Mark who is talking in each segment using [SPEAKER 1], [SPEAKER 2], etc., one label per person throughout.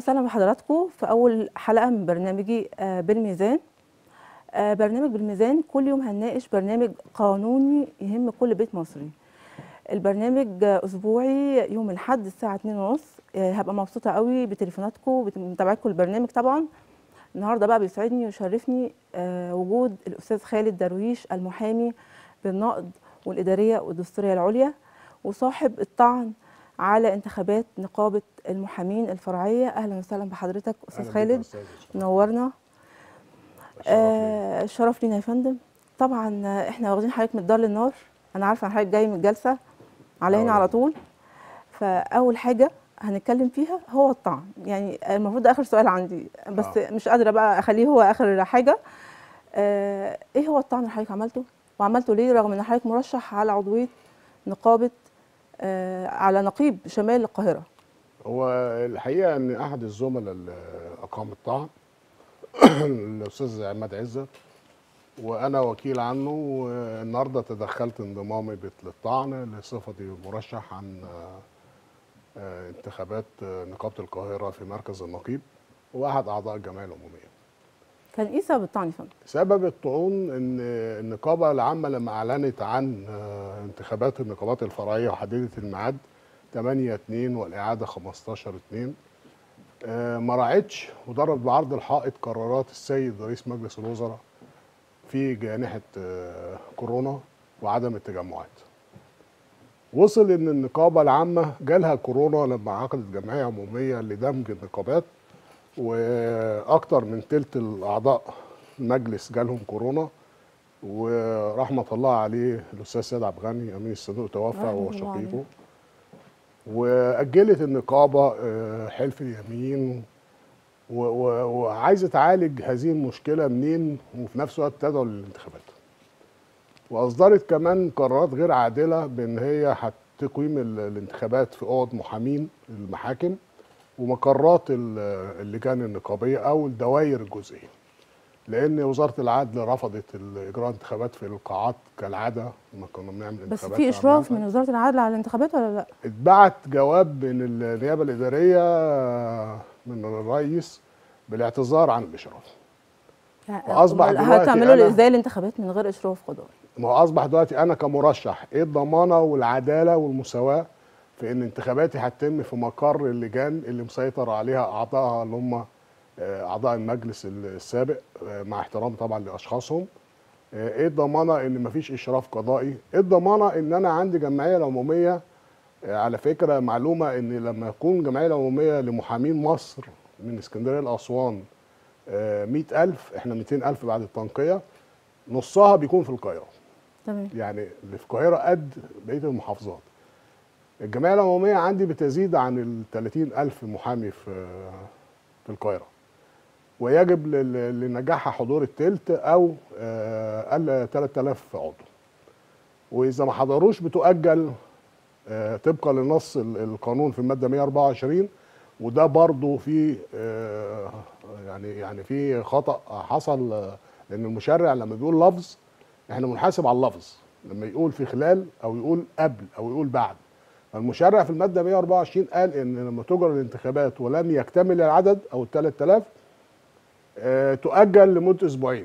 [SPEAKER 1] وسهلا بحضراتكم في أول حلقة من برنامجي آه، بالميزان آه، برنامج بالميزان كل يوم هنناقش برنامج قانوني يهم كل بيت مصري البرنامج آه، أسبوعي يوم الأحد الساعة 2:30 آه، هبقى مبسوطة قوي بتليفوناتكم بمتابعتكم البرنامج طبعا النهارده بقى بيسعدني ويشرفني آه، وجود الأستاذ خالد درويش المحامي بالنقد والإدارية والدستورية العليا وصاحب الطعن على انتخابات نقابة المحامين الفرعية أهلا وسهلا بحضرتك أستاذ
[SPEAKER 2] أهلا بك
[SPEAKER 1] خالد
[SPEAKER 2] يا أستاذ.
[SPEAKER 1] نورنا
[SPEAKER 2] شرف ليا.
[SPEAKER 1] آه شرف لينا يا فندم طبعا آه، احنا واخدين حضرتك من الدار للنار انا عارفه ان حضرتك جاي من الجلسه على هنا
[SPEAKER 2] أولاً.
[SPEAKER 1] على طول فاول حاجه هنتكلم فيها هو الطعن يعني المفروض ده اخر سؤال عندي بس
[SPEAKER 2] آه.
[SPEAKER 1] مش قادره بقى اخليه هو اخر حاجه آه ايه هو الطعن اللي حضرتك عملته وعملته ليه رغم ان حضرتك مرشح على عضويه نقابه آه على نقيب شمال القاهره
[SPEAKER 2] هو الحقيقه ان احد الزملاء اللي اقام الطعن الاستاذ عماد عزت وانا وكيل عنه والنهارده تدخلت انضمامي بت- للطعن لصفتي مرشح عن آه، آه، انتخابات آه، نقابه القاهره في مركز النقيب واحد اعضاء الجمعيه العموميه
[SPEAKER 1] كان ايه سبب الطعن يا فندم
[SPEAKER 2] سبب الطعون ان النقابه العامه لما اعلنت عن آه، انتخابات النقابات الفرعيه وحددت الميعاد 8 2 والاعاده 15 2 آه، ما راعتش وضربت بعرض الحائط قرارات السيد رئيس مجلس الوزراء في جائحه آه، كورونا وعدم التجمعات. وصل ان النقابه العامه جالها كورونا لما عقدت جمعيه عموميه لدمج النقابات واكتر من تلت الاعضاء المجلس جالهم كورونا ورحمه الله عليه الاستاذ سيد عبد الغني امين الصندوق توفى
[SPEAKER 1] رحمة
[SPEAKER 2] وهو
[SPEAKER 1] الله
[SPEAKER 2] شقيقه
[SPEAKER 1] عليه.
[SPEAKER 2] واجلت النقابه آه، حلف اليمين و- و- وعايزه تعالج هذه المشكله منين وفي نفس الوقت تدعو للانتخابات واصدرت كمان قرارات غير عادله بان هي هتقيم ال- الانتخابات في اوض محامين المحاكم ومقرات ال- اللجان النقابيه او الدوائر الجزئيه لان وزاره العدل رفضت اجراء انتخابات في القاعات كالعاده ما كنا بنعمل
[SPEAKER 1] بس
[SPEAKER 2] انتخابات
[SPEAKER 1] في اشراف
[SPEAKER 2] عامة.
[SPEAKER 1] من وزاره العدل على الانتخابات ولا لا
[SPEAKER 2] اتبعت جواب من النيابه الاداريه من الرئيس بالاعتذار عن الاشراف وأصبح
[SPEAKER 1] أمال
[SPEAKER 2] دلوقتي
[SPEAKER 1] هتعملوا
[SPEAKER 2] أنا-
[SPEAKER 1] ازاي الانتخابات من غير اشراف قضائي
[SPEAKER 2] ما هو اصبح دلوقتي انا كمرشح ايه الضمانه والعداله والمساواه في ان انتخاباتي هتتم في مقر اللجان اللي مسيطر عليها اعضائها اللي هم آه، اعضاء المجلس السابق آه، مع احترام طبعا لاشخاصهم آه، ايه الضمانه ان مفيش اشراف قضائي ايه الضمانه ان انا عندي جمعيه العموميه آه، على فكره معلومه ان لما يكون جمعيه العموميه لمحامين مصر من اسكندريه لاسوان آه، 100000 احنا 200000 بعد التنقيه نصها بيكون في القاهره
[SPEAKER 1] تمام
[SPEAKER 2] يعني اللي في القاهره قد بقيه المحافظات الجمعيه العموميه عندي بتزيد عن ال 30000 محامي في في القاهره ويجب لل- لنجاحها حضور التلت او آه، اقل 3000 عضو واذا ما حضروش بتؤجل آه، طبقا لنص ال- القانون في الماده 124 وده برضه في آه، يعني يعني في خطا حصل آه، لان المشرع لما بيقول لفظ احنا بنحاسب على اللفظ لما يقول في خلال او يقول قبل او يقول بعد المشرع في الماده 124 قال ان لما تجرى الانتخابات ولم يكتمل العدد او ال 3000 آه، تؤجل لمده اسبوعين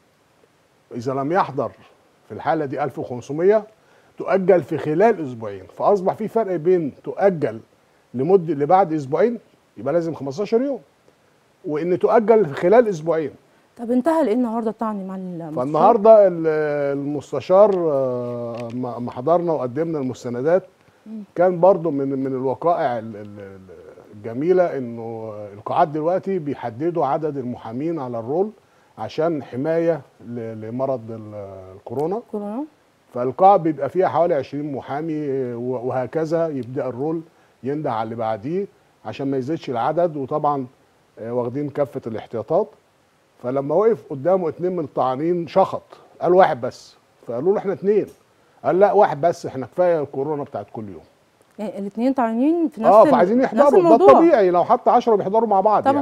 [SPEAKER 2] اذا لم يحضر في الحاله دي 1500 تؤجل في خلال اسبوعين فاصبح في فرق بين تؤجل لمده لبعد اسبوعين يبقى لازم 15 يوم وان تؤجل في خلال اسبوعين
[SPEAKER 1] طب انتهى لايه النهارده الطعن مع المستشار؟
[SPEAKER 2] فالنهارده ال- المستشار آه، ما ما حضرنا وقدمنا المستندات كان برضو من من الوقائع ال- ال- الجميله انه القاعات دلوقتي بيحددوا عدد المحامين على الرول عشان حمايه ل- لمرض ال- الكورونا
[SPEAKER 1] كورونا
[SPEAKER 2] فالقاعة بيبقى فيها حوالي 20 محامي و- وهكذا يبدأ الرول ينده على اللي بعديه عشان ما يزيدش العدد وطبعا آه، واخدين كافة الاحتياطات فلما وقف قدامه اتنين من الطاعنين شخط قال واحد بس فقالوا له احنا اتنين قال لا واحد بس احنا كفايه الكورونا بتاعت كل يوم
[SPEAKER 1] يعني الاثنين طاعنين في نفس
[SPEAKER 2] اه
[SPEAKER 1] ال-
[SPEAKER 2] فعايزين
[SPEAKER 1] نفس
[SPEAKER 2] يحضروا ده
[SPEAKER 1] الموضوع
[SPEAKER 2] الطبيعي لو حتى 10 بيحضروا مع بعض
[SPEAKER 1] طبعا.
[SPEAKER 2] يعني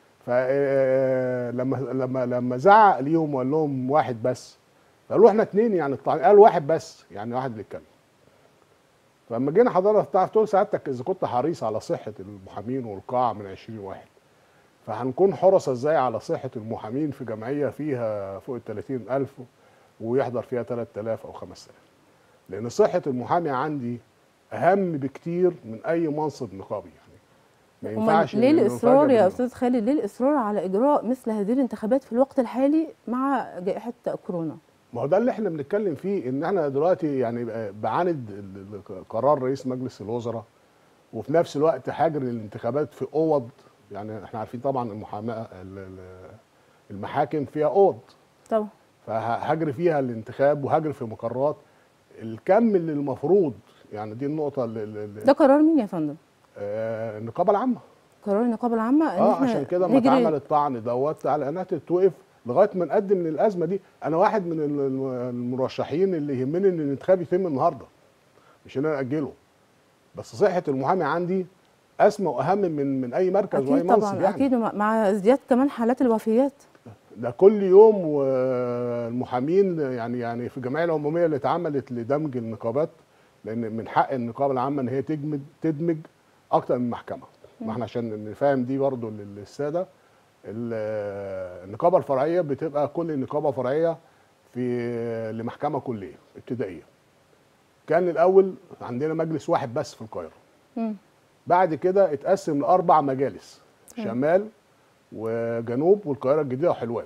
[SPEAKER 2] فلما لما لما زعق ليهم وقال لهم واحد بس قالوا احنا اتنين يعني الطعن قال واحد بس يعني واحد اللي اتكلم فلما جينا حضرتك تعرف تقول سعادتك اذا كنت حريص على صحه المحامين والقاعه من 20 واحد فهنكون حرص ازاي على صحه المحامين في جمعيه فيها فوق ال 30000 ويحضر فيها 3000 او 5000 لان صحه المحامي عندي اهم بكتير من اي منصب نقابي يعني ما
[SPEAKER 1] أمال
[SPEAKER 2] ينفعش
[SPEAKER 1] ليه
[SPEAKER 2] إن
[SPEAKER 1] الاصرار
[SPEAKER 2] نفاجئ
[SPEAKER 1] يا
[SPEAKER 2] بال-
[SPEAKER 1] استاذ خالد ليه الاصرار على اجراء مثل هذه الانتخابات في الوقت الحالي مع جائحه كورونا
[SPEAKER 2] ما هو ده اللي احنا بنتكلم فيه ان احنا دلوقتي يعني بعاند ال- ال- قرار رئيس مجلس الوزراء وفي نفس الوقت حجر الانتخابات في اوض يعني احنا عارفين طبعا المحاماه ال- ال- المحاكم فيها اوض
[SPEAKER 1] طبعا
[SPEAKER 2] فهجر فيها الانتخاب وهجر في مقرات الكم اللي المفروض يعني دي النقطه اللي- اللي
[SPEAKER 1] ده قرار مين يا فندم
[SPEAKER 2] آه، النقابه العامه
[SPEAKER 1] قرار النقابه العامه ان
[SPEAKER 2] اه
[SPEAKER 1] احنا
[SPEAKER 2] عشان كده ما
[SPEAKER 1] نجري-
[SPEAKER 2] اتعمل الطعن دوت على انها تتوقف لغايه ما نقدم من الازمه دي انا واحد من ال- المرشحين اللي يهمني ان الانتخاب يتم النهارده مش ان انا اجله بس صحه المحامي عندي اسمى واهم من من اي مركز واي
[SPEAKER 1] اكيد
[SPEAKER 2] منصب
[SPEAKER 1] طبعا
[SPEAKER 2] يعني
[SPEAKER 1] اكيد مع- مع ازدياد كمان حالات الوفيات
[SPEAKER 2] ده كل يوم والمحامين يعني يعني في الجمعيه العموميه اللي اتعملت لدمج النقابات لان من حق النقابه العامه ان هي تجمد تدمج اكتر من محكمه ما احنا عشان نفهم دي برضو للساده ال- النقابه الفرعيه بتبقى كل نقابه فرعيه في لمحكمه كليه ابتدائيه كان الاول عندنا مجلس واحد بس في القاهره
[SPEAKER 1] مم.
[SPEAKER 2] بعد كده اتقسم لاربع مجالس شمال وجنوب والقاهره الجديده وحلوان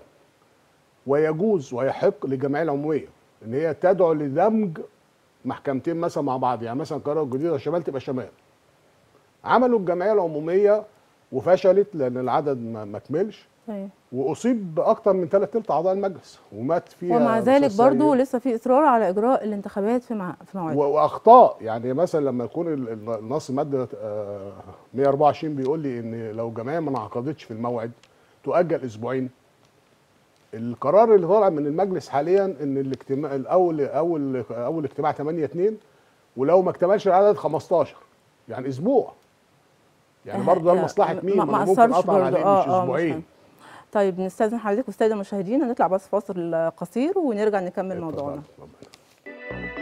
[SPEAKER 2] ويجوز ويحق للجمعيه العموميه ان هي تدعو لدمج محكمتين مثلا مع بعض يعني مثلا القاهره الجديده والشمال تبقى شمال عملوا الجمعيه العموميه وفشلت لان العدد ما ما كملش
[SPEAKER 1] طيب
[SPEAKER 2] واصيب باكثر من ثلاث ارباع اعضاء المجلس ومات فيها
[SPEAKER 1] ومع ذلك
[SPEAKER 2] أستاذ
[SPEAKER 1] برضو
[SPEAKER 2] سيد.
[SPEAKER 1] لسه في اصرار على اجراء الانتخابات في مع... في موعد
[SPEAKER 2] و- واخطاء يعني مثلا لما يكون ال- ال- النص ماده آه، 124 بيقول لي ان لو جمعيه ما انعقدتش في الموعد تؤجل اسبوعين القرار اللي طالع من المجلس حاليا ان الاجتماع الاول اول اول اجتماع 8 2 ولو ما اكتملش العدد 15 يعني اسبوع يعني
[SPEAKER 1] آه،
[SPEAKER 2] برضه ده
[SPEAKER 1] آه،
[SPEAKER 2] لمصلحه مين
[SPEAKER 1] ما-
[SPEAKER 2] ما
[SPEAKER 1] ما
[SPEAKER 2] أنا ممكن
[SPEAKER 1] أثرش
[SPEAKER 2] اقطع
[SPEAKER 1] برضه.
[SPEAKER 2] عليه
[SPEAKER 1] آه،
[SPEAKER 2] مش
[SPEAKER 1] آه، مش
[SPEAKER 2] اسبوعين
[SPEAKER 1] فاهم. طيب نستاذن حضرتك والساده المشاهدين هنطلع بس فاصل قصير ونرجع نكمل
[SPEAKER 2] اتفضل،
[SPEAKER 1] موضوعنا
[SPEAKER 2] اتفضل.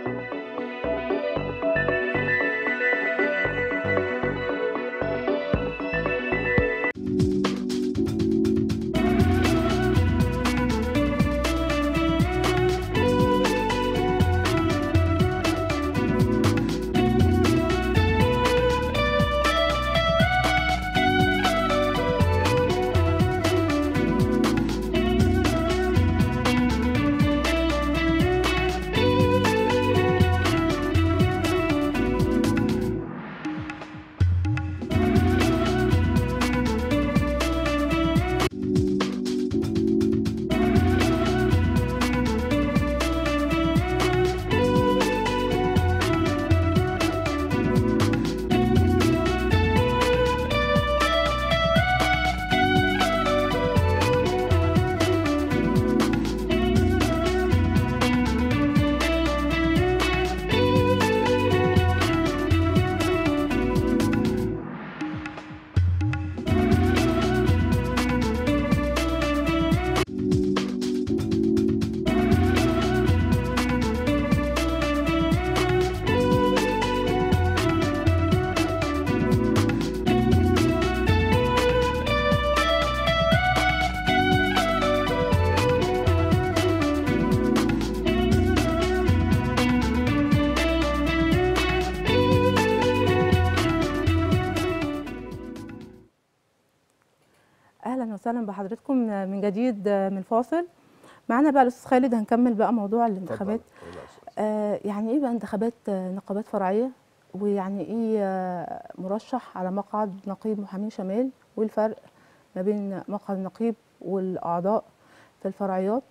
[SPEAKER 1] اهلا وسهلا بحضراتكم من جديد من الفاصل معانا بقى الاستاذ خالد هنكمل بقى موضوع الانتخابات
[SPEAKER 2] اتفضل. اتفضل يا أستاذ.
[SPEAKER 1] آه يعني ايه بقى انتخابات آه، نقابات فرعيه ويعني ايه آه، مرشح على مقعد نقيب محامين شمال والفرق ما بين مقعد النقيب والاعضاء في الفرعيات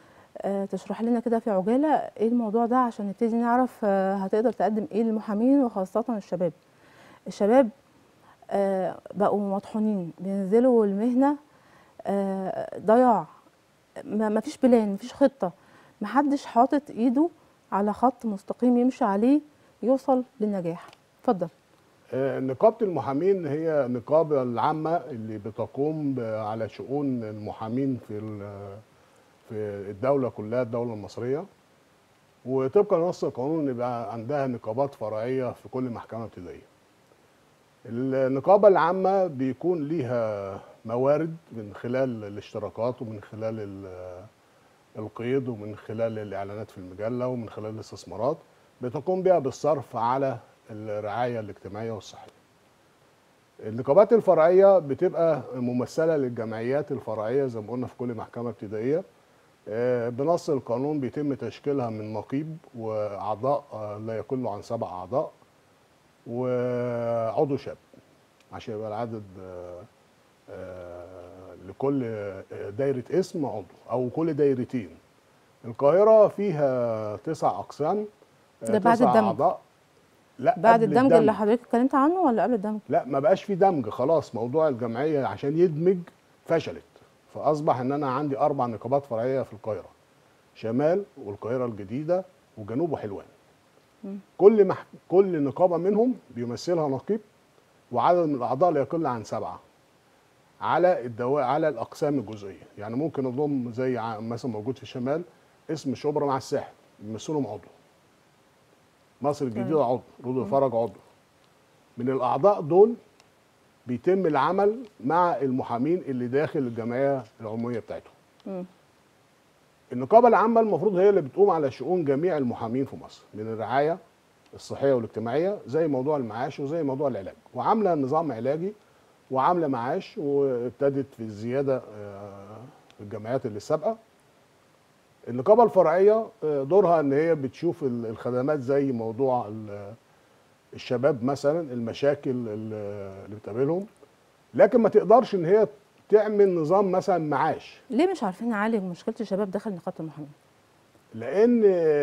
[SPEAKER 1] آه تشرح لنا كده في عجاله ايه الموضوع ده عشان نبتدي نعرف آه هتقدر تقدم ايه للمحامين وخاصه الشباب الشباب آه بقوا مطحونين بينزلوا المهنه آه ضياع ما ما فيش بلان ما فيش خطه محدش حاطط ايده على خط مستقيم يمشي عليه يوصل للنجاح اتفضل
[SPEAKER 2] آه، نقابة المحامين هي النقابة العامة اللي بتقوم ب- على شؤون المحامين في ال- في الدولة كلها الدولة المصرية وطبقا لنص القانون يبقى عندها نقابات فرعية في كل محكمة ابتدائية. النقابة العامة بيكون ليها موارد من خلال الاشتراكات ومن خلال ال- القيد ومن خلال الاعلانات في المجله ومن خلال الاستثمارات بتقوم بها بالصرف على الرعايه الاجتماعيه والصحيه. النقابات الفرعيه بتبقى ممثله للجمعيات الفرعيه زي ما قلنا في كل محكمه ابتدائيه آه، بنص القانون بيتم تشكيلها من نقيب واعضاء آه، لا يقل عن سبع اعضاء وعضو شاب عشان يبقى العدد آه، آه، لكل آه، دايره اسم عضو او كل دايرتين القاهره فيها تسع اقسام آه،
[SPEAKER 1] ده بعد
[SPEAKER 2] تسع
[SPEAKER 1] الدمج.
[SPEAKER 2] اعضاء لا
[SPEAKER 1] بعد
[SPEAKER 2] قبل
[SPEAKER 1] الدمج اللي حضرتك اتكلمت عنه ولا قبل الدمج؟
[SPEAKER 2] لا ما بقاش في دمج خلاص موضوع الجمعيه عشان يدمج فشلت فاصبح ان انا عندي اربع نقابات فرعيه في القاهره شمال والقاهره الجديده وجنوب وحلوان كل مح... كل نقابه منهم بيمثلها نقيب وعدد من الاعضاء لا يقل عن سبعه على الدوا... على الاقسام الجزئيه يعني ممكن اضم زي ع- مثلا موجود في الشمال اسم شبرا مع الساحل بيمثلهم عضو مصر الجديده عضو رود الفرج عضو من الاعضاء دول بيتم العمل مع المحامين اللي داخل الجمعيه العموميه بتاعتهم
[SPEAKER 1] مم.
[SPEAKER 2] النقابه العامه المفروض هي اللي بتقوم على شؤون جميع المحامين في مصر من الرعايه الصحيه والاجتماعيه زي موضوع المعاش وزي موضوع العلاج وعامله نظام علاجي وعامله معاش وابتدت في الزياده آه، في الجمعيات اللي سابقه النقابه الفرعيه آه، دورها ان هي بتشوف ال- الخدمات زي موضوع ال- الشباب مثلا المشاكل ال- اللي بتقابلهم لكن ما تقدرش ان هي تعمل نظام مثلا معاش
[SPEAKER 1] ليه مش عارفين نعالج مشكله الشباب داخل نقابه المحامين؟
[SPEAKER 2] لان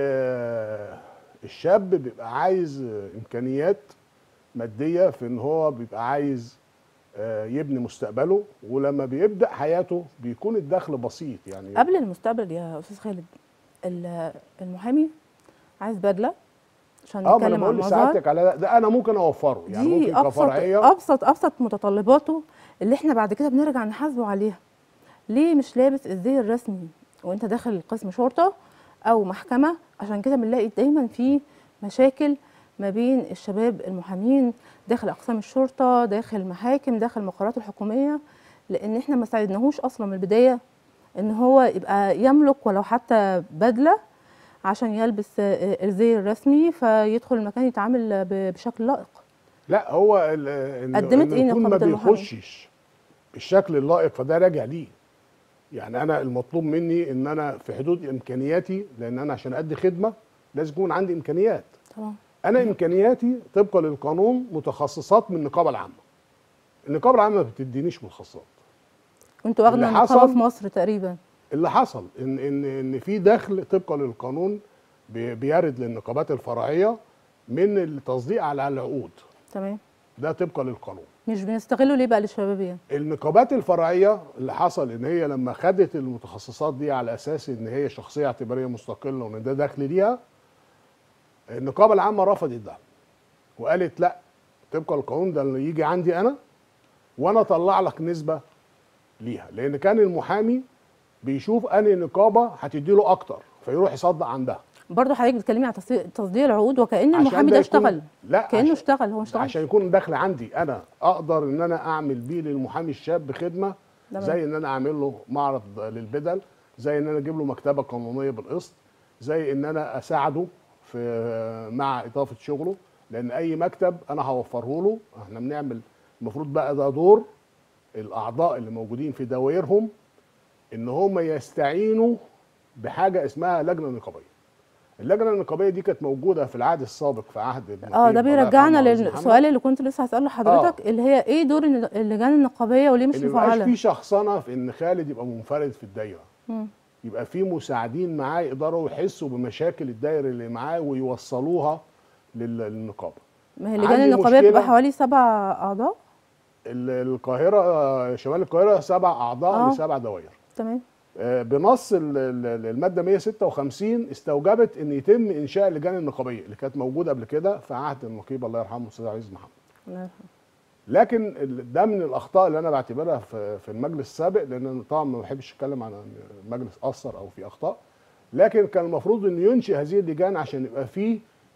[SPEAKER 2] آه، الشاب بيبقى عايز آه، امكانيات ماديه في ان هو بيبقى عايز آه، يبني مستقبله ولما بيبدا حياته بيكون الدخل بسيط يعني
[SPEAKER 1] قبل المستقبل يا استاذ خالد ال- المحامي عايز بدله عشان
[SPEAKER 2] اه ما انا
[SPEAKER 1] نتكلم عن
[SPEAKER 2] بقول
[SPEAKER 1] المظاهر
[SPEAKER 2] لسعادتك على ده, ده انا ممكن اوفره يعني
[SPEAKER 1] دي
[SPEAKER 2] ممكن
[SPEAKER 1] ابسط
[SPEAKER 2] كفرعيه
[SPEAKER 1] ابسط ابسط متطلباته اللي احنا بعد كده بنرجع نحاسبه عليها ليه مش لابس الزي الرسمي وانت داخل قسم شرطه او محكمه عشان كده بنلاقي دايما في مشاكل ما بين الشباب المحامين داخل اقسام الشرطه داخل المحاكم داخل المقرات الحكوميه لان احنا ما ساعدناهوش اصلا من البدايه ان هو يبقى يملك ولو حتى بدله عشان يلبس آه، الزي الرسمي فيدخل المكان يتعامل ب- بشكل لائق
[SPEAKER 2] لا هو ال- ان
[SPEAKER 1] قدمت
[SPEAKER 2] إن
[SPEAKER 1] إيه
[SPEAKER 2] يكون ما
[SPEAKER 1] نقابة المحامين؟
[SPEAKER 2] بيخشش بالشكل اللائق فده راجع ليه يعني انا المطلوب مني ان انا في حدود امكانياتي لان انا عشان ادي خدمه لازم يكون عندي امكانيات
[SPEAKER 1] طبعا
[SPEAKER 2] انا امكانياتي طبقا للقانون متخصصات من النقابه العامه النقابه العامه ما بتدينيش متخصصات
[SPEAKER 1] انتوا اغنى
[SPEAKER 2] اللي
[SPEAKER 1] نقابه
[SPEAKER 2] حصل-
[SPEAKER 1] في مصر تقريبا
[SPEAKER 2] اللي حصل ان ان ان في دخل طبقا للقانون بي- بيرد للنقابات الفرعيه من التصديق على العقود
[SPEAKER 1] تمام
[SPEAKER 2] ده طبقا للقانون
[SPEAKER 1] مش بنستغله ليه بقى للشبابيه
[SPEAKER 2] النقابات الفرعيه اللي حصل ان هي لما خدت المتخصصات دي على اساس ان هي شخصيه اعتباريه مستقله وان ده دخل ليها النقابه العامه رفضت ده وقالت لا طبقا للقانون ده اللي يجي عندي انا وانا اطلع لك نسبه ليها لان كان المحامي بيشوف انهي نقابه هتدي له اكتر فيروح يصدق عندها
[SPEAKER 1] برضه حضرتك بتتكلمي عن تصديق تصديق العقود وكأن
[SPEAKER 2] عشان
[SPEAKER 1] المحامي
[SPEAKER 2] ده
[SPEAKER 1] ده
[SPEAKER 2] يكون-
[SPEAKER 1] اشتغل
[SPEAKER 2] لا
[SPEAKER 1] كأنه
[SPEAKER 2] عشان-
[SPEAKER 1] اشتغل هو اشتغل
[SPEAKER 2] عشان يكون دخل عندي انا اقدر ان انا اعمل بيه للمحامي الشاب خدمه
[SPEAKER 1] تمام.
[SPEAKER 2] زي ان انا اعمل له معرض للبدل زي ان انا اجيب له مكتبه قانونيه بالقسط زي ان انا اساعده في مع اضافه شغله لان اي مكتب انا هوفره له احنا بنعمل المفروض بقى ده دور الاعضاء اللي موجودين في دوائرهم ان هم يستعينوا بحاجه اسمها لجنه نقابيه اللجنه النقابيه دي كانت موجوده في العهد السابق في عهد
[SPEAKER 1] اه
[SPEAKER 2] النقيب
[SPEAKER 1] ده
[SPEAKER 2] الله
[SPEAKER 1] بيرجعنا
[SPEAKER 2] يرحمه عزيز محمد.
[SPEAKER 1] للسؤال اللي كنت لسه هسأله لحضرتك اللي هي ايه دور الن- اللجان النقابيه وليه مش
[SPEAKER 2] ان يبقاش
[SPEAKER 1] مفعله
[SPEAKER 2] في شخصنه في ان خالد يبقى منفرد في الدايره
[SPEAKER 1] مم.
[SPEAKER 2] يبقى في مساعدين معاه يقدروا يحسوا بمشاكل الدايره اللي معاه ويوصلوها لل- للنقابه
[SPEAKER 1] ما هي اللجان
[SPEAKER 2] عندي
[SPEAKER 1] النقابيه بتبقى
[SPEAKER 2] مشكلة.
[SPEAKER 1] حوالي سبع اعضاء
[SPEAKER 2] ال- القاهره شمال القاهره سبع اعضاء
[SPEAKER 1] آه.
[SPEAKER 2] لسبع دوائر
[SPEAKER 1] تمام
[SPEAKER 2] آه، بنص ال- ال- الماده 156 استوجبت ان يتم انشاء اللجان النقابيه اللي كانت موجوده قبل كده في عهد النقيب الله يرحمه الاستاذ عزيز محمد
[SPEAKER 1] الله يرحمه.
[SPEAKER 2] لكن ال- ده من الاخطاء اللي انا بعتبرها في في المجلس السابق لان أنا طبعا ما بحبش اتكلم عن إن المجلس اثر او في اخطاء لكن كان المفروض انه ينشئ هذه اللجان عشان يبقى فيه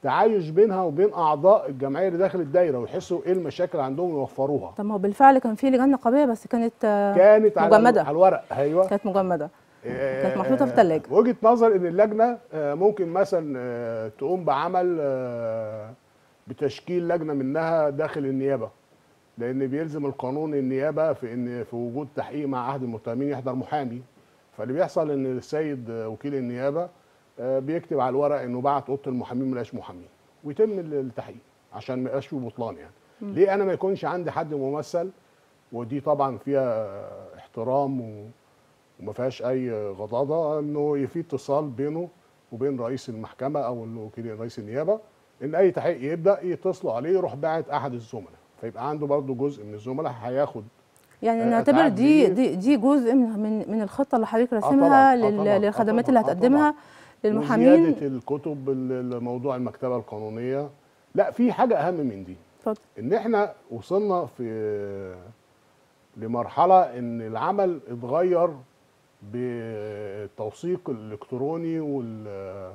[SPEAKER 2] تعايش بينها وبين اعضاء الجمعيه اللي داخل الدايره ويحسوا ايه المشاكل عندهم يوفروها
[SPEAKER 1] طب ما هو بالفعل كان في لجان نقابيه بس كانت آه،
[SPEAKER 2] كانت على
[SPEAKER 1] مجمدة.
[SPEAKER 2] على الورق ايوه
[SPEAKER 1] كانت مجمده كانت
[SPEAKER 2] آه،
[SPEAKER 1] محطوطة في
[SPEAKER 2] آه،
[SPEAKER 1] تلاجة.
[SPEAKER 2] وجهه نظر ان اللجنه آه، ممكن مثلا آه، تقوم بعمل آه، بتشكيل لجنه منها داخل النيابه لان بيلزم القانون النيابه في ان في وجود تحقيق مع احد المتهمين يحضر محامي فاللي بيحصل ان السيد آه، وكيل النيابه آه، بيكتب على الورق انه بعت اوضه المحامين ما لقاش محامين ويتم التحقيق عشان ما يبقاش فيه بطلان يعني ليه انا ما يكونش عندي حد ممثل ودي طبعا فيها احترام و وما فيهاش اي غضاضه انه في اتصال بينه وبين رئيس المحكمه او الوكيل رئيس النيابه ان اي تحقيق يبدا يتصلوا عليه يروح باعت احد الزملاء فيبقى عنده برضه جزء من الزملاء هياخد
[SPEAKER 1] يعني
[SPEAKER 2] آه،
[SPEAKER 1] نعتبر
[SPEAKER 2] أتعاب
[SPEAKER 1] دي
[SPEAKER 2] دي-
[SPEAKER 1] دي دي جزء من من من الخطه اللي حضرتك
[SPEAKER 2] طبعاً،
[SPEAKER 1] راسمها
[SPEAKER 2] آه
[SPEAKER 1] لل-
[SPEAKER 2] طبعاً، آه
[SPEAKER 1] للخدمات
[SPEAKER 2] طبعاً،
[SPEAKER 1] اللي
[SPEAKER 2] آه
[SPEAKER 1] هتقدمها
[SPEAKER 2] طبعاً.
[SPEAKER 1] للمحامين
[SPEAKER 2] وزياده الكتب الموضوع المكتبه القانونيه لا في حاجه اهم من دي
[SPEAKER 1] اتفضل
[SPEAKER 2] ان احنا وصلنا في لمرحله ان العمل اتغير بالتوثيق الالكتروني وال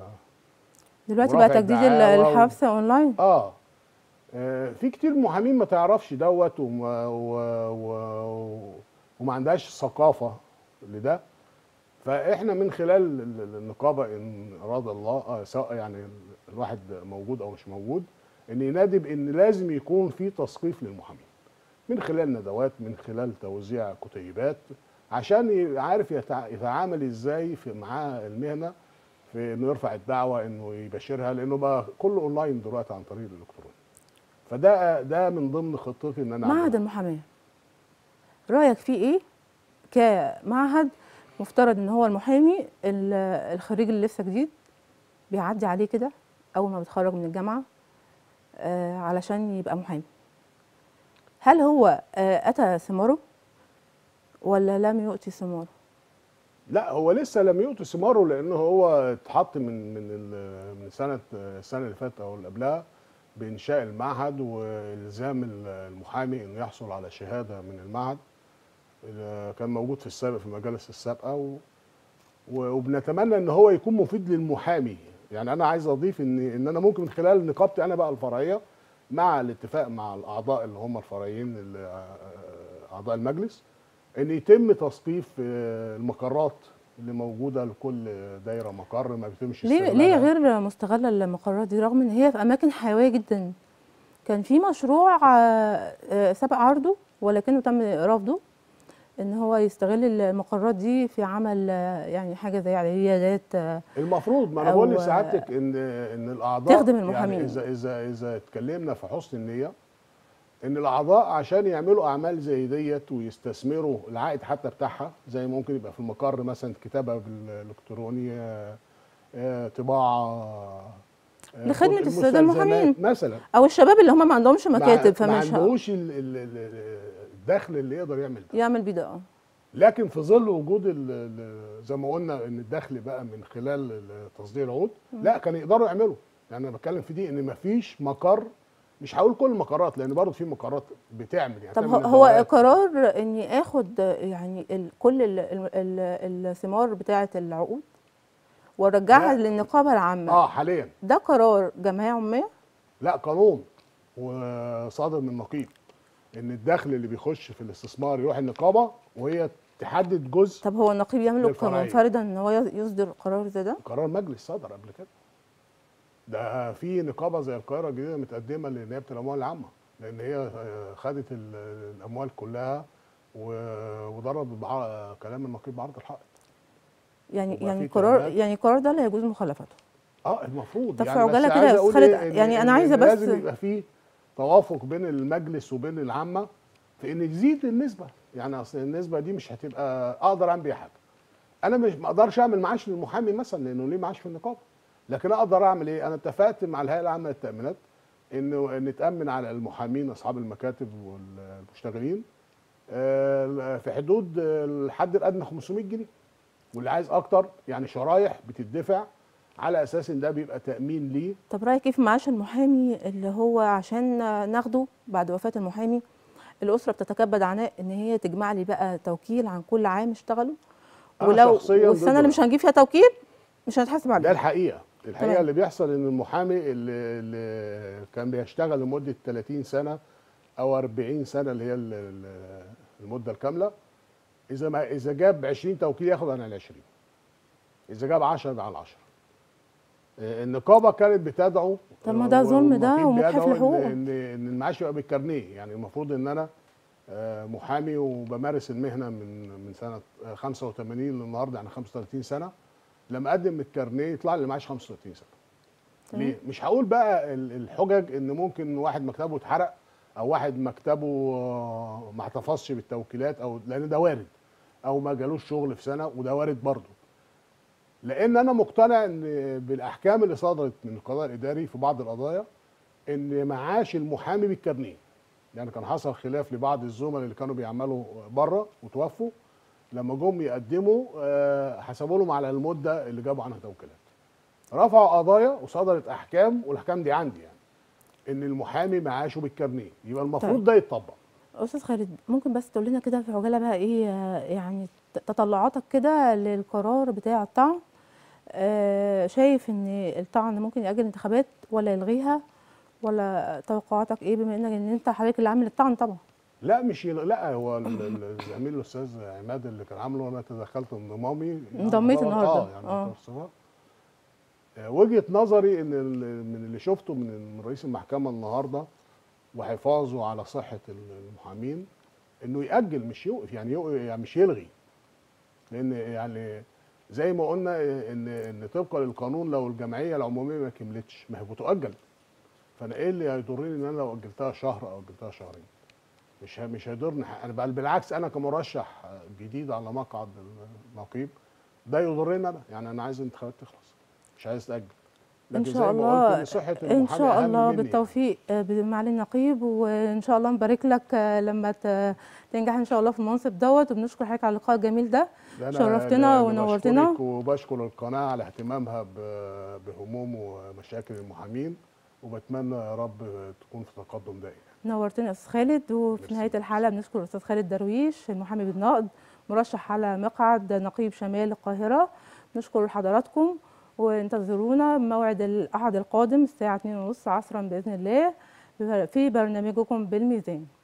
[SPEAKER 1] دلوقتي
[SPEAKER 2] ورفع
[SPEAKER 1] بقى تجديد ال-
[SPEAKER 2] الدعاوى و-
[SPEAKER 1] الحبس اونلاين
[SPEAKER 2] اه آه، في كتير محامين ما تعرفش دوت وما, و... و... وما عندهاش ثقافه لده فاحنا من خلال ال- ال- النقابه ان اراد الله آه سواء يعني ال- الواحد موجود او مش موجود ان ينادي بان لازم يكون في تثقيف للمحامين من خلال ندوات من خلال توزيع كتيبات عشان يبقى عارف يتع... يتعامل ازاي في معاه المهنه في انه يرفع الدعوه انه يبشرها لانه بقى كله اونلاين دلوقتي عن طريق الالكتروني فده ده من ضمن خطتي ان انا
[SPEAKER 1] معهد
[SPEAKER 2] أعمله.
[SPEAKER 1] المحاماه رايك فيه ايه كمعهد مفترض ان هو المحامي ال- الخريج اللي لسه جديد بيعدي عليه كده اول ما بيتخرج من الجامعه آه علشان يبقى محامي هل هو آه اتى ثماره ولا لم يؤتي ثماره
[SPEAKER 2] لا هو لسه لم يؤتي ثماره لانه هو اتحط من من ال- من سنه السنه اللي فاتت او اللي قبلها بانشاء المعهد والزام ال- المحامي انه يحصل على شهاده من المعهد اللي كان موجود في السابق في المجالس السابقه و و- وبنتمنى ان هو يكون مفيد للمحامي يعني انا عايز اضيف ان ان انا ممكن من خلال نقابتي انا بقى الفرعيه مع الاتفاق مع الاعضاء اللي هم الفرعيين اللي- اعضاء المجلس ان يتم تثقيف آه، المقرات اللي موجوده لكل دايره مقر ما بيتمش
[SPEAKER 1] ليه
[SPEAKER 2] استغلالها.
[SPEAKER 1] ليه غير مستغله المقرات دي رغم ان هي في اماكن حيويه جدا كان في مشروع آه، آه، سبق عرضه ولكنه تم رفضه ان هو يستغل المقرات دي في عمل آه، يعني حاجه زي عيادات آه،
[SPEAKER 2] المفروض ما انا
[SPEAKER 1] أو-
[SPEAKER 2] بقول لسعادتك ان ان الاعضاء
[SPEAKER 1] تخدم المحامين.
[SPEAKER 2] يعني اذا اذا اذا اتكلمنا في حسن النيه ان الاعضاء عشان يعملوا اعمال زي ديت ويستثمروا العائد حتى بتاعها زي ممكن يبقى في المقر مثلا كتابه بالالكتروني آه، آه، طباعه آه،
[SPEAKER 1] لخدمة
[SPEAKER 2] خد-
[SPEAKER 1] السادة
[SPEAKER 2] المستلزمات
[SPEAKER 1] المحامين.
[SPEAKER 2] مثلا
[SPEAKER 1] او الشباب اللي هم ما عندهمش
[SPEAKER 2] ما-
[SPEAKER 1] مكاتب
[SPEAKER 2] ما
[SPEAKER 1] فمش ه-
[SPEAKER 2] عندهوش ال- ال- ال- الدخل اللي يقدر يعمل ده
[SPEAKER 1] يعمل بيه ده اه
[SPEAKER 2] لكن في ظل وجود ال- ال- زي ما قلنا ان الدخل بقى من خلال ال- تصدير العقود لا كان يقدروا يعملوا يعني انا بتكلم في دي ان مفيش مقر مش هقول كل المقرات لان برضه في مقرات بتعمل يعني
[SPEAKER 1] طب
[SPEAKER 2] تعمل
[SPEAKER 1] هو- هو
[SPEAKER 2] الدورات.
[SPEAKER 1] قرار اني اخد يعني ال كل ال ال الثمار بتاعه العقود وارجعها
[SPEAKER 2] لا.
[SPEAKER 1] للنقابه العامه
[SPEAKER 2] اه حاليا
[SPEAKER 1] ده قرار جمعيه عموميه
[SPEAKER 2] لا قانون وصادر من النقيب ان الدخل اللي بيخش في الاستثمار يروح النقابه وهي تحدد جزء
[SPEAKER 1] طب هو النقيب يملك
[SPEAKER 2] للفرعية.
[SPEAKER 1] منفردا ان هو يصدر قرار زي ده
[SPEAKER 2] قرار مجلس صدر قبل كده ده في نقابه زي القاهره الجديده متقدمه لنيابه الاموال العامه لان هي آه، خدت ال- الاموال كلها و- وضربت بع- كلام النقيب بعرض الحائط
[SPEAKER 1] يعني
[SPEAKER 2] وبقى
[SPEAKER 1] يعني
[SPEAKER 2] في
[SPEAKER 1] قرار
[SPEAKER 2] كلمات.
[SPEAKER 1] يعني القرار ده لا يجوز مخالفته
[SPEAKER 2] اه المفروض
[SPEAKER 1] طب في
[SPEAKER 2] بس
[SPEAKER 1] عجالة كده
[SPEAKER 2] عايز
[SPEAKER 1] يا
[SPEAKER 2] أقول
[SPEAKER 1] أستاذ خالد،
[SPEAKER 2] إيه؟ إن-
[SPEAKER 1] يعني أنا
[SPEAKER 2] إن-
[SPEAKER 1] عايزة
[SPEAKER 2] إن
[SPEAKER 1] بس-
[SPEAKER 2] لازم يبقى في توافق بين المجلس وبين العامه في ان تزيد النسبه يعني اصل النسبه دي مش هتبقى اقدر اعمل بيها حاجه انا مش ما اقدرش اعمل معاش للمحامي مثلا لانه ليه معاش في النقابه لكن اقدر اعمل ايه انا اتفقت مع الهيئه العامه للتامينات انه نتامن على المحامين اصحاب المكاتب والمشتغلين آه، في حدود آه، الحد الادنى 500 جنيه واللي عايز اكتر يعني شرايح بتدفع على اساس ان ده بيبقى تامين ليه
[SPEAKER 1] طب رايك ايه في معاش المحامي اللي هو عشان ناخده بعد وفاه المحامي الاسره بتتكبد عناء ان هي تجمع لي بقى توكيل عن كل عام اشتغلوا
[SPEAKER 2] أنا
[SPEAKER 1] ولو
[SPEAKER 2] شخصياً
[SPEAKER 1] والسنه
[SPEAKER 2] ضد
[SPEAKER 1] اللي
[SPEAKER 2] ده.
[SPEAKER 1] مش هنجيب فيها توكيل مش هنتحاسب
[SPEAKER 2] ده
[SPEAKER 1] عليه
[SPEAKER 2] الحقيقه الحقيقه
[SPEAKER 1] تمام.
[SPEAKER 2] اللي بيحصل ان المحامي اللي, اللي كان بيشتغل لمده 30 سنه او 40 سنه اللي هي ال- ال- المده الكامله اذا ما اذا جاب 20 توكيل ياخد عن ال 20 اذا جاب 10 يبقى على 10 آه، النقابه كانت بتدعو
[SPEAKER 1] طب ما ده ظلم ده
[SPEAKER 2] والوكيل
[SPEAKER 1] ومجحف
[SPEAKER 2] بيدعو
[SPEAKER 1] لحقوقه.
[SPEAKER 2] ان ان إن المعاش يبقى بالكارنيه يعني المفروض ان انا آه، محامي وبمارس المهنه من من سنه آه، 85 للنهارده يعني 35 سنه لما اقدم الكارنيه يطلع لي معاش 35 سنه
[SPEAKER 1] تمام.
[SPEAKER 2] ليه؟ مش هقول بقى ال- الحجج ان ممكن واحد مكتبه اتحرق او واحد مكتبه آه، ما احتفظش بالتوكيلات او لان ده وارد او ما جالوش شغل في سنه وده وارد برضه لان انا مقتنع ان بالاحكام اللي صدرت من القضاء الاداري في بعض القضايا ان معاش المحامي بالكارنيه يعني كان حصل خلاف لبعض الزملاء اللي كانوا بيعملوا بره وتوفوا لما جم يقدموا آه، حسبوا لهم على المده اللي جابوا عنها توكيلات رفعوا قضايا وصدرت احكام والاحكام دي عندي يعني ان المحامي معاشه بالكارنيه يبقى المفروض
[SPEAKER 1] طيب.
[SPEAKER 2] ده يتطبق
[SPEAKER 1] استاذ خالد ممكن بس تقول لنا كده في عجاله بقى ايه آه، يعني ت- تطلعاتك كده للقرار بتاع الطعن آه، شايف ان الطعن ممكن يأجل الانتخابات ولا يلغيها ولا توقعاتك ايه بما انك ان انت حضرتك اللي عامل الطعن طبعا
[SPEAKER 2] لا مش يل... لا هو ال- ال- الزميل الاستاذ عماد اللي كان عامله وانا تدخلت انضمامي
[SPEAKER 1] انضميت
[SPEAKER 2] يعني
[SPEAKER 1] النهارده.
[SPEAKER 2] اه يعني
[SPEAKER 1] آه.
[SPEAKER 2] دكتور صفا. آه، وجهه نظري ان ال- من اللي شفته من من رئيس المحكمه النهارده وحفاظه على صحه ال- المحامين انه ياجل مش يوقف يعني, يوقف يعني مش يلغي لان يعني زي ما قلنا ان ان طبقا للقانون لو الجمعيه العموميه ما كملتش ما هي بتؤجل فانا ايه اللي هيضرني ان انا لو اجلتها شهر او اجلتها شهرين مش ه- مش هيضرني ح- انا بل بالعكس انا كمرشح جديد على مقعد النقيب ده يضرني انا يعني انا عايز الانتخابات تخلص مش عايز تاجل
[SPEAKER 1] ان
[SPEAKER 2] لكن
[SPEAKER 1] شاء
[SPEAKER 2] زي ما قلت
[SPEAKER 1] الله
[SPEAKER 2] إن صحه
[SPEAKER 1] ان
[SPEAKER 2] المحامي
[SPEAKER 1] شاء
[SPEAKER 2] أهم
[SPEAKER 1] الله
[SPEAKER 2] مني
[SPEAKER 1] بالتوفيق آه، بمعالي النقيب وان شاء الله نبارك لك آه، لما ت- تنجح ان شاء الله في المنصب دوت وبنشكر حضرتك على اللقاء الجميل ده
[SPEAKER 2] ده أنا
[SPEAKER 1] شرفتنا
[SPEAKER 2] اللي
[SPEAKER 1] ونورتنا.
[SPEAKER 2] بشكرك وبشكر القناه على اهتمامها ب- بهموم ومشاكل المحامين وبتمنى يا رب تكون في تقدم دائم
[SPEAKER 1] نورتنا يا استاذ خالد وفي
[SPEAKER 2] ميرسي.
[SPEAKER 1] نهايه الحلقه بنشكر الاستاذ خالد درويش المحامي بالنقد مرشح على مقعد نقيب شمال القاهره نشكر حضراتكم وانتظرونا موعد الاحد القادم الساعه 2:30 عصرا باذن الله في برنامجكم بالميزان